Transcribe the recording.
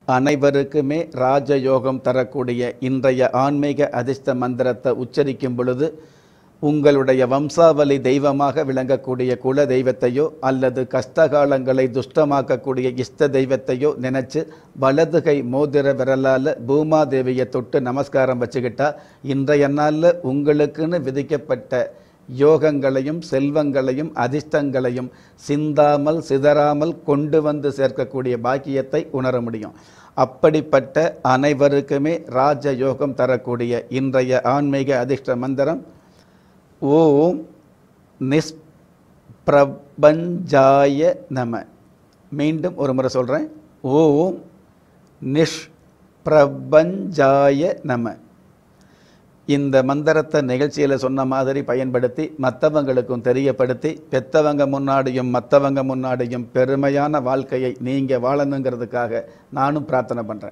அனைவருக்குமே ராஜயோகம் தரக்கூடிய இன்றைய ஆன்மீக அதிர்ஷ்ட மந்திரத்தை உச்சரிக்கும் பொழுது உங்களுடைய வம்சாவளி தெய்வமாக விளங்கக்கூடிய குல தெய்வத்தையோ அல்லது கஷ்டகாலங்களை துஷ்டமாக்கக்கூடிய இஷ்ட தெய்வத்தையோ நினைச்சு வலதுகை மோதிர விரலால் பூமாதேவியை தொட்டு நமஸ்காரம் வச்சுக்கிட்டா இன்றைய நாளில் உங்களுக்குன்னு விதிக்கப்பட்ட யோகங்களையும் செல்வங்களையும் அதிர்ஷ்டங்களையும் சிந்தாமல் சிதறாமல் கொண்டு வந்து சேர்க்கக்கூடிய பாக்கியத்தை உணர முடியும் அப்படிப்பட்ட அனைவருக்குமே ராஜ யோகம் தரக்கூடிய இன்றைய ஆன்மீக அதிர்ஷ்ட மந்திரம் ஓம் நிஷ்பிரபஞ்சாய நம மீண்டும் ஒரு முறை சொல்கிறேன் ஓம் நிஷ்பிரபஞ்சாய நம இந்த மந்திரத்தை நிகழ்ச்சியில் சொன்ன மாதிரி பயன்படுத்தி மற்றவங்களுக்கும் தெரியப்படுத்தி பெத்தவங்க முன்னாடியும் மற்றவங்க முன்னாடியும் பெருமையான வாழ்க்கையை நீங்கள் வாழணுங்கிறதுக்காக நானும் பிரார்த்தனை பண்ணுறேன்